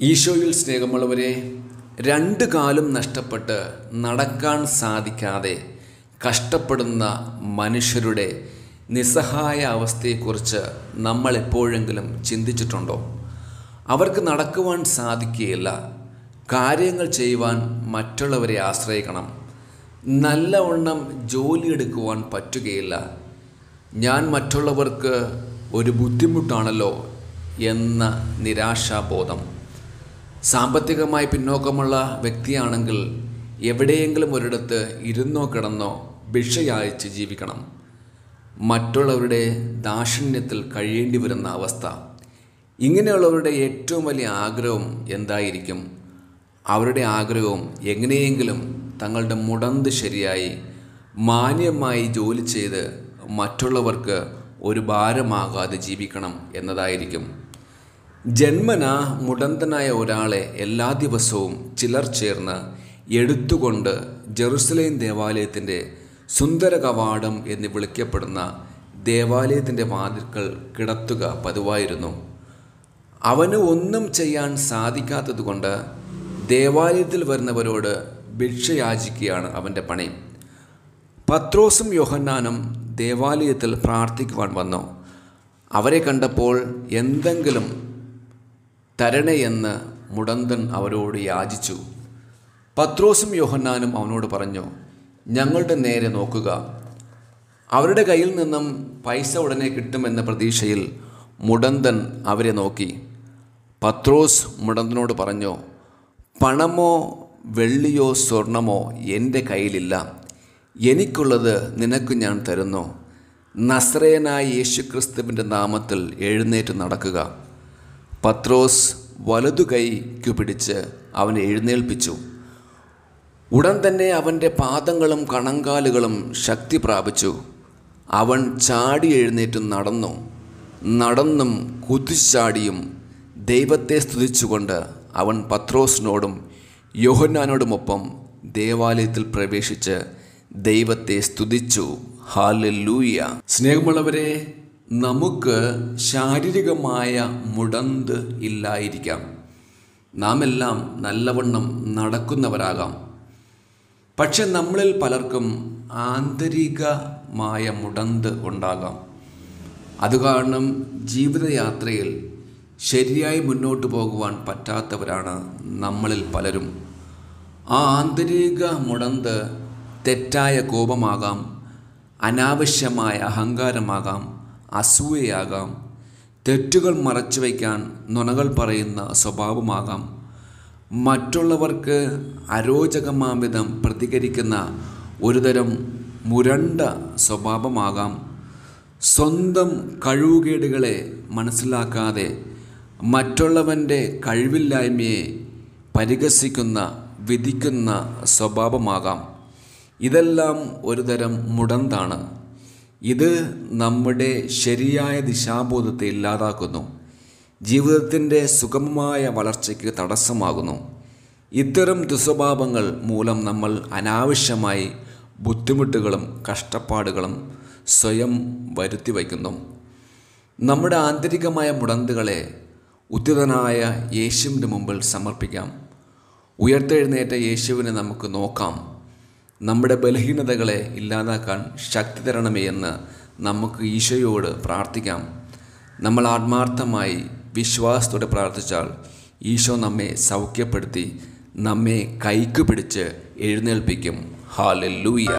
ഈശോയിൽ സ്നേഹമുള്ളവരെ രണ്ട് കാലും നഷ്ടപ്പെട്ട് നടക്കാൻ സാധിക്കാതെ കഷ്ടപ്പെടുന്ന മനുഷ്യരുടെ നിസ്സഹായ അവസ്ഥയെക്കുറിച്ച് നമ്മൾ എപ്പോഴെങ്കിലും ചിന്തിച്ചിട്ടുണ്ടോ അവർക്ക് നടക്കുവാൻ സാധിക്കുകയില്ല കാര്യങ്ങൾ ചെയ്യുവാൻ മറ്റുള്ളവരെ ആശ്രയിക്കണം നല്ലവണ്ണം ജോലിയെടുക്കുവാൻ പറ്റുകയില്ല ഞാൻ മറ്റുള്ളവർക്ക് ഒരു ബുദ്ധിമുട്ടാണല്ലോ എന്ന നിരാശാബോധം സാമ്പത്തികമായി പിന്നോക്കമുള്ള വ്യക്തിയാണെങ്കിൽ എവിടെയെങ്കിലും ഒരിടത്ത് ഇരുന്നോ കിടന്നോ ഭിക്ഷയായിച്ച് ജീവിക്കണം മറ്റുള്ളവരുടെ ദാക്ഷിണ്യത്തിൽ കഴിയേണ്ടി വരുന്ന അവസ്ഥ ഇങ്ങനെയുള്ളവരുടെ ഏറ്റവും വലിയ ആഗ്രഹം എന്തായിരിക്കും അവരുടെ ആഗ്രഹവും എങ്ങനെയെങ്കിലും തങ്ങളുടെ മുടന്ത് ശരിയായി മാന്യമായി ജോലി ചെയ്ത് മറ്റുള്ളവർക്ക് ഒരു ഭാരമാകാതെ ജീവിക്കണം എന്നതായിരിക്കും ജന്മന മുടന്തനായ ഒരാളെ എല്ലാ ദിവസവും ചിലർ ചേർന്ന് എടുത്തുകൊണ്ട് ജെറുസലേം ദേവാലയത്തിൻ്റെ സുന്ദര കവാടം എന്ന് വിളിക്കപ്പെടുന്ന ദേവാലയത്തിൻ്റെ വാതിൽക്കൽ കിടത്തുക പതിവായിരുന്നു അവന് ഒന്നും ചെയ്യാൻ സാധിക്കാത്തതുകൊണ്ട് ദേവാലയത്തിൽ വരുന്നവരോട് ഭിക്ഷ യാചിക്കുകയാണ് അവൻ്റെ പണി പത്രോസും യോഹന്നാനും ദേവാലയത്തിൽ പ്രാർത്ഥിക്കുവാൻ വന്നു അവരെ കണ്ടപ്പോൾ എന്തെങ്കിലും തരണേ എന്ന് മുടന്തൻ അവരോട് യാചിച്ചു പത്രോസും യോഹന്നാനും അവനോട് പറഞ്ഞു ഞങ്ങളുടെ നേരെ നോക്കുക അവരുടെ കയ്യിൽ നിന്നും പൈസ ഉടനെ കിട്ടുമെന്ന പ്രതീക്ഷയിൽ മുടന്തൻ അവരെ നോക്കി പത്രോസ് മുടന്തനോട് പറഞ്ഞു പണമോ വെള്ളിയോ സ്വർണമോ എൻ്റെ കയ്യിലില്ല എനിക്കുള്ളത് നിനക്ക് ഞാൻ തരുന്നു നസ്രയനായ യേശുക്രിസ്തുവിൻ്റെ നാമത്തിൽ എഴുന്നേറ്റ് നടക്കുക പത്രോസ് വലതു കൈക്കു പിടിച്ച് അവനെ എഴുന്നേൽപ്പിച്ചു ഉടൻ തന്നെ അവൻ്റെ പാദങ്ങളും കണങ്കാലുകളും ശക്തി പ്രാപിച്ചു അവൻ ചാടി എഴുന്നേറ്റ് നടന്നു നടന്നും കുതിച്ചാടിയും ദൈവത്തെ സ്തുതിച്ചുകൊണ്ട് അവൻ പത്രോസിനോടും യോഹന്നാനോടുമൊപ്പം ദേവാലയത്തിൽ പ്രവേശിച്ച് ദൈവത്തെ സ്തുതിച്ചു ഹാലൂയ സ്നേഹമുള്ളവരെ നമുക്ക് ശാരീരികമായ മുടന്ത് ഇല്ലായിരിക്കാം നാം എല്ലാം നല്ലവണ്ണം നടക്കുന്നവരാകാം പക്ഷെ നമ്മളിൽ പലർക്കും ആന്തരികമായ മുടന്ത് ഉണ്ടാകാം അത് കാരണം ജീവിതയാത്രയിൽ ശരിയായി മുന്നോട്ട് പോകുവാൻ പറ്റാത്തവരാണ് നമ്മളിൽ പലരും ആ ആന്തരിക മുടന്ത് തെറ്റായ കോപമാകാം അനാവശ്യമായ അഹങ്കാരമാകാം അസൂയയാകാം തെറ്റുകൾ മറച്ചു വയ്ക്കാൻ നുണകൾ പറയുന്ന സ്വഭാവമാകാം മറ്റുള്ളവർക്ക് അരോചകമാവിധം പ്രതികരിക്കുന്ന ഒരുതരം മുരണ്ട സ്വഭാവമാകാം സ്വന്തം കഴിവുകേടുകളെ മനസ്സിലാക്കാതെ മറ്റുള്ളവൻ്റെ കഴിവില്ലായ്മയെ പരിഹസിക്കുന്ന വിധിക്കുന്ന സ്വഭാവമാകാം ഇതെല്ലാം ഒരുതരം മുടന്താണ് ഇത് നമ്മുടെ ശരിയായ ദിശാബോധത്തെ ഇല്ലാതാക്കുന്നു ജീവിതത്തിൻ്റെ സുഗമമായ വളർച്ചയ്ക്ക് തടസ്സമാകുന്നു ഇത്തരം ദുസ്വഭാവങ്ങൾ മൂലം നമ്മൾ അനാവശ്യമായി ബുദ്ധിമുട്ടുകളും കഷ്ടപ്പാടുകളും സ്വയം വരുത്തി വയ്ക്കുന്നു നമ്മുടെ ആന്തരികമായ മുടന്തുകളെ ഉദ്ധിതനായ യേശുവിൻ്റെ മുമ്പിൽ സമർപ്പിക്കാം ഉയർത്തെഴുന്നേറ്റ യേശുവിനെ നമുക്ക് നോക്കാം നമ്മുടെ ബലഹീനതകളെ ഇല്ലാതാക്കാൻ ശക്തി തരണമേ എന്ന് നമുക്ക് ഈശോയോട് പ്രാർത്ഥിക്കാം നമ്മൾ ആത്മാർത്ഥമായി വിശ്വാസത്തോടെ പ്രാർത്ഥിച്ചാൽ ഈശോ നമ്മെ സൗഖ്യപ്പെടുത്തി നമ്മെ കൈക്ക് പിടിച്ച് എഴുന്നേൽപ്പിക്കും ഹാലല്ലൂയ